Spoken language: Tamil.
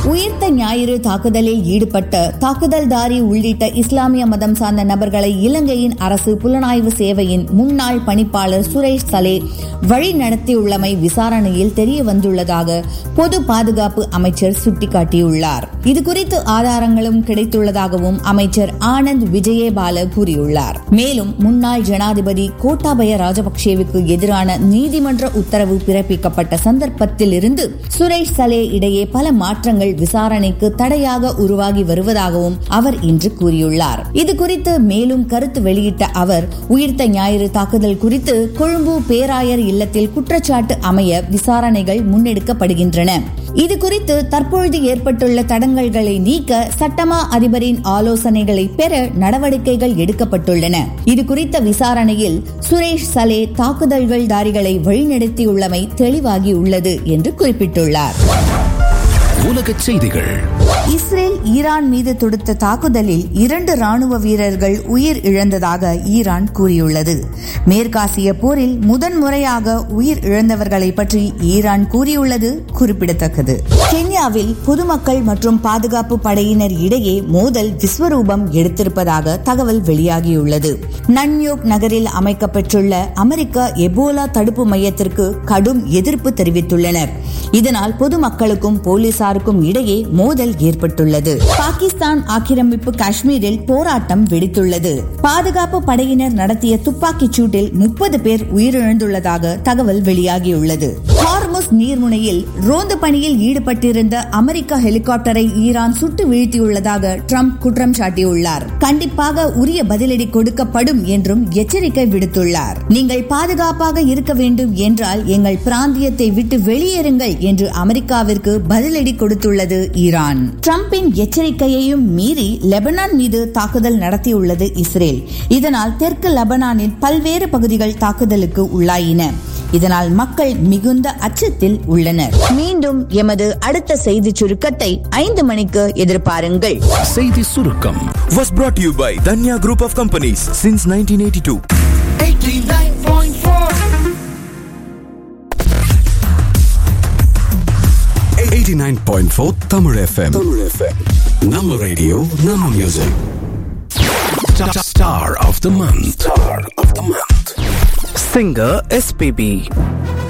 உயிர்த்த ஞாயிறு தாக்குதலில் ஈடுபட்ட தாக்குதல்தாரி உள்ளிட்ட இஸ்லாமிய மதம் சார்ந்த நபர்களை இலங்கையின் அரசு புலனாய்வு சேவையின் முன்னாள் பணிப்பாளர் சுரேஷ் சலே வழி நடத்தியுள்ளமை விசாரணையில் தெரிய வந்துள்ளதாக பொது பாதுகாப்பு அமைச்சர் சுட்டிக்காட்டியுள்ளார் இதுகுறித்து ஆதாரங்களும் கிடைத்துள்ளதாகவும் அமைச்சர் ஆனந்த் விஜயபால கூறியுள்ளார் மேலும் முன்னாள் ஜனாதிபதி கோட்டாபய ராஜபக்சேவுக்கு எதிரான நீதிமன்ற உத்தரவு பிறப்பிக்கப்பட்ட சந்தர்ப்பத்தில் இருந்து சுரேஷ் சலே இடையே பல மாற்றங்கள் விசாரணைக்கு தடையாக உருவாகி வருவதாகவும் அவர் இன்று கூறியுள்ளார் இது குறித்து மேலும் கருத்து வெளியிட்ட அவர் உயிர்த்த ஞாயிறு தாக்குதல் குறித்து கொழும்பு பேராயர் இல்லத்தில் குற்றச்சாட்டு அமைய விசாரணைகள் முன்னெடுக்கப்படுகின்றன இது குறித்து தற்பொழுது ஏற்பட்டுள்ள தடங்கல்களை நீக்க சட்டமா அதிபரின் ஆலோசனைகளை பெற நடவடிக்கைகள் எடுக்கப்பட்டுள்ளன இது குறித்த விசாரணையில் சுரேஷ் சலே தாக்குதல்கள் தாரிகளை வழிநடத்தியுள்ளமை தெளிவாகியுள்ளது என்று குறிப்பிட்டுள்ளார் உலகச் செய்திகள் இஸ்ரேல் ஈரான் மீது தொடுத்த தாக்குதலில் இரண்டு ராணுவ வீரர்கள் உயிர் இழந்ததாக ஈரான் கூறியுள்ளது மேற்காசிய போரில் முதன்முறையாக உயிர் இழந்தவர்களை பற்றி ஈரான் கூறியுள்ளது குறிப்பிடத்தக்கது கென்யாவில் பொதுமக்கள் மற்றும் பாதுகாப்பு படையினர் இடையே மோதல் விஸ்வரூபம் எடுத்திருப்பதாக தகவல் வெளியாகியுள்ளது நன்யோக் நகரில் அமைக்கப்பட்டுள்ள அமெரிக்க எபோலா தடுப்பு மையத்திற்கு கடும் எதிர்ப்பு தெரிவித்துள்ளனர் இதனால் பொதுமக்களுக்கும் போலீசாருக்கும் இடையே மோதல் ஏற்பட்டுள்ளது பாகிஸ்தான் ஆக்கிரமிப்பு காஷ்மீரில் போராட்டம் வெடித்துள்ளது பாதுகாப்பு படையினர் நடத்திய துப்பாக்கிச் சூட்டில் முப்பது பேர் உயிரிழந்துள்ளதாக தகவல் வெளியாகியுள்ளது ஹார்முஸ் நீர்முனையில் ரோந்து பணியில் ஈடுபட்டிருந்த அமெரிக்க ஹெலிகாப்டரை ஈரான் சுட்டு வீழ்த்தியுள்ளதாக ட்ரம்ப் குற்றம் சாட்டியுள்ளார் கண்டிப்பாக உரிய பதிலடி கொடுக்கப்படும் என்றும் எச்சரிக்கை விடுத்துள்ளார் நீங்கள் பாதுகாப்பாக இருக்க வேண்டும் என்றால் எங்கள் பிராந்தியத்தை விட்டு வெளியேறுங்கள் என்று அமெரிக்காவிற்கு பதிலடி கொடுத்துள்ளது ஈரான் டிரம்பின் எச்சரிக்கையையும் மீறி லெபனான் மீது தாக்குதல் நடத்தியுள்ளது இஸ்ரேல் இதனால் தெற்கு லெபனானின் பல்வேறு பகுதிகள் தாக்குதலுக்கு உள்ளாயின இதனால் மக்கள் மிகுந்த அச்சத்தில் உள்ளனர் மீண்டும் எமது அடுத்த செய்தி சுருக்கத்தை ஐந்து மணிக்கு எதிர்பாருங்கள் செய்தி சுருக்கம் was brought to you by Danya Group of Companies since 1982. 89.4 Tamil FM. Tamil FM. Nama radio, Nama music. Star of the month. Star of the month. Singer SPB